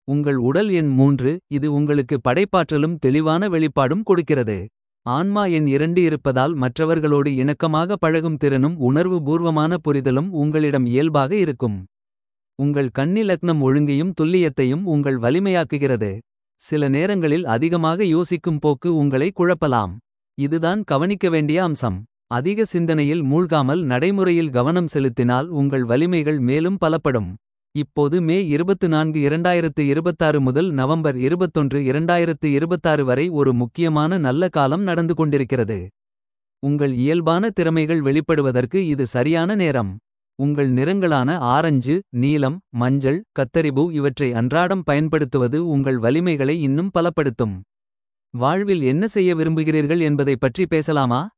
உங்கள் உடல் எண் மூன்று இது உங்களுக்கு படைப்பாற்றலும் தெளிவான வெளிப்பாடும் கொடுக்கிறது. ஆன்மா எண் இரண்டு இருப்பதால் மற்றவர்களோடு இணக்கமாக பழகும் திறனும் உணர்வு பூர்வமான புரிதலும் உங்களிடம் இயல்பாக இருக்கும். உங்கள் கன்னி லக்னம் ஒழுங்கையும் துல்லியத்தையும் உங்கள் வலிமையாக்குகிறது. சில நேரங்களில் அதிகமாக யோசிக்கும் போக்கு உங்களை குழப்பலாம். இதுதான் கவனிக்க வேண்டிய அம்சம். அதிக சிந்தனையில் மூழ்காமல் நடைமுறையில் கவனம் செலுத்தினால் உங்கள் வலிமைகள் மேலும் பலப்படும். இப்போது மே 24 2026 முதல் நவம்பர் 21 2026 வரை ஒரு முக்கியமான நல்ல காலம் நடந்து கொண்டிருக்கிறது. உங்கள் இயல்பான திறமைகள் வெளிப்படுவதற்கு இது சரியான நேரம். உங்கள் நிறங்களான ஆரஞ்சு நீலம் மஞ்சள் கத்தரிபூ இவற்றை அன்றாடம் பயன்படுத்துவது உங்கள் வலிமைகளை இன்னும் பலப்படுத்தும். வாழ்வில் என்ன செய்ய விரும்புகிறீர்கள் என்பதைப் பற்றி பேசலாமா.